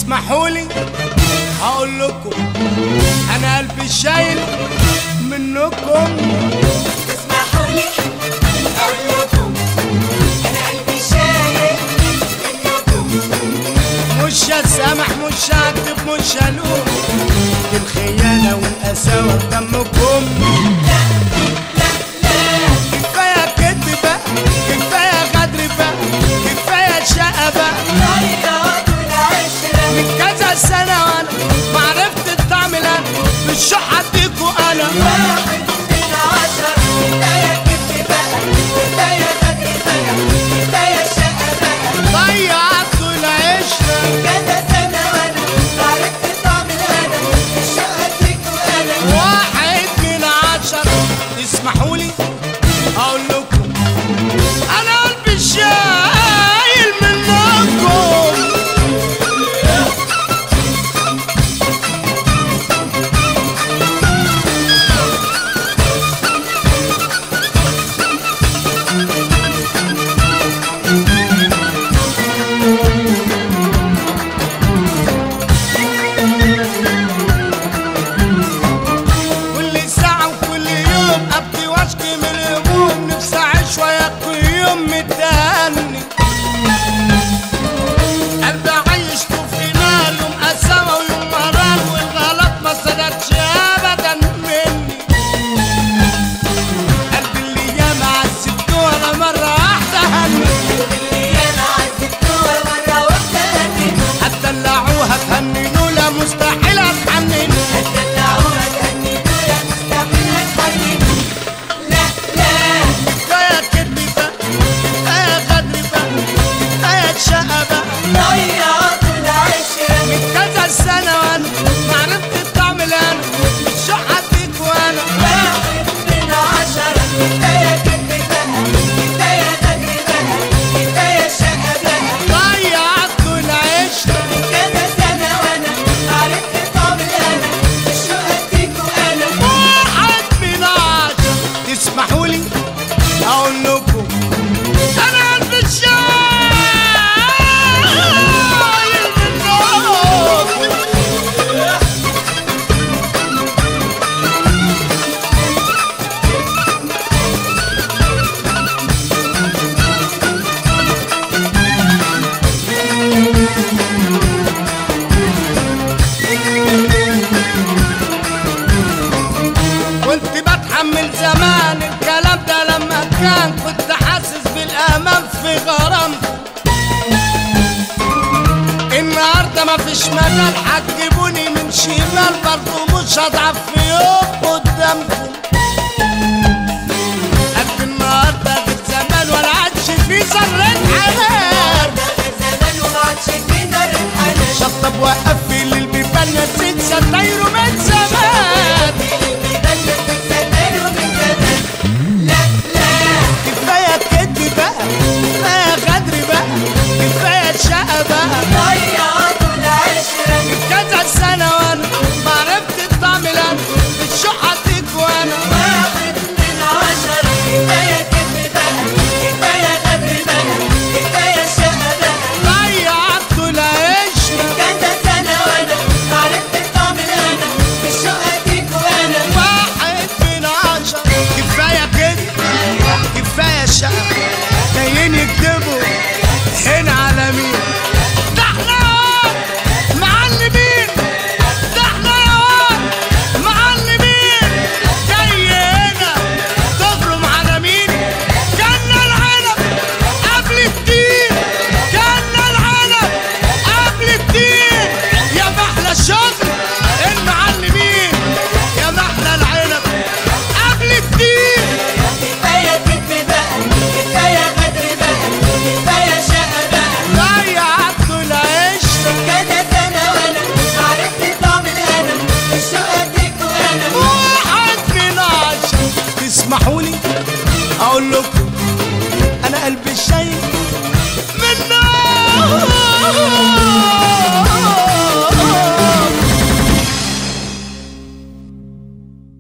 تسمحوا لي هقول لكم انا قلبي شايل منكم اسمحوا لي اقول لكم انا قلبي شايل منكم مش هسامح مش هكتب مش هلوم دي الخيانة والقساوة في دمكم كفاية كدب بقى كفاية غدر بقى كفاية شقة بقى ضيعت العشرة من كذا سنة وانا ما عرفت الطعم لا مش شح اديكوا انا واحد من عشرة كفاية كدب بقى كفاية غدر بقى كفاية شقة بقى ضيعتوا العشرة كذا سنة وانا عرفت طعم الهنا مش هديك وانا واحد من عشرة تسمحوا لي اقول لكم انا قلبي شايل منكم كل ساعة وكل يوم أبكي وأشكي من الهموم نفسي أعيش وياكل يوم متهني قلبي عايشته في نار يوم قساوة ويوم مرار والغلط ما صدقش أبدا مني قلبي اللي ياما عذبته ولا مرة واحدة هني اللي انا عذبتوها مرة واحدة هديك هتدلعوها تهننوا لا مستحيل أتحنن هتدلعوها تهنينوها مستحيل هتحنن لا لا كفاية كدب بقى كفاية غدر بقى كفاية شقة بقى ضيعت العشرة من كذا سنة وانا ما عرفت الطعم الان مش هديك وانا واحد من عشرة كفاية كدب بقى كفاية غدر بقى كفاية شقة بقى ضيعتوا العشرة كذا سنة وانا عرفت طعم الهنا مش هديك وانا واحد من عشرة تسمحوا لي اقول لكم انا قلبي شايل منكم كنت بتحمل زمان الكلام ده لما كان كنت حاسس بالامان في غرامكم النهارده مفيش مجال هتجيبوني من شمال برضه مش هضعف في يوم قدامكم قد النهارده غير زمان ولا عادش في ذرة حنان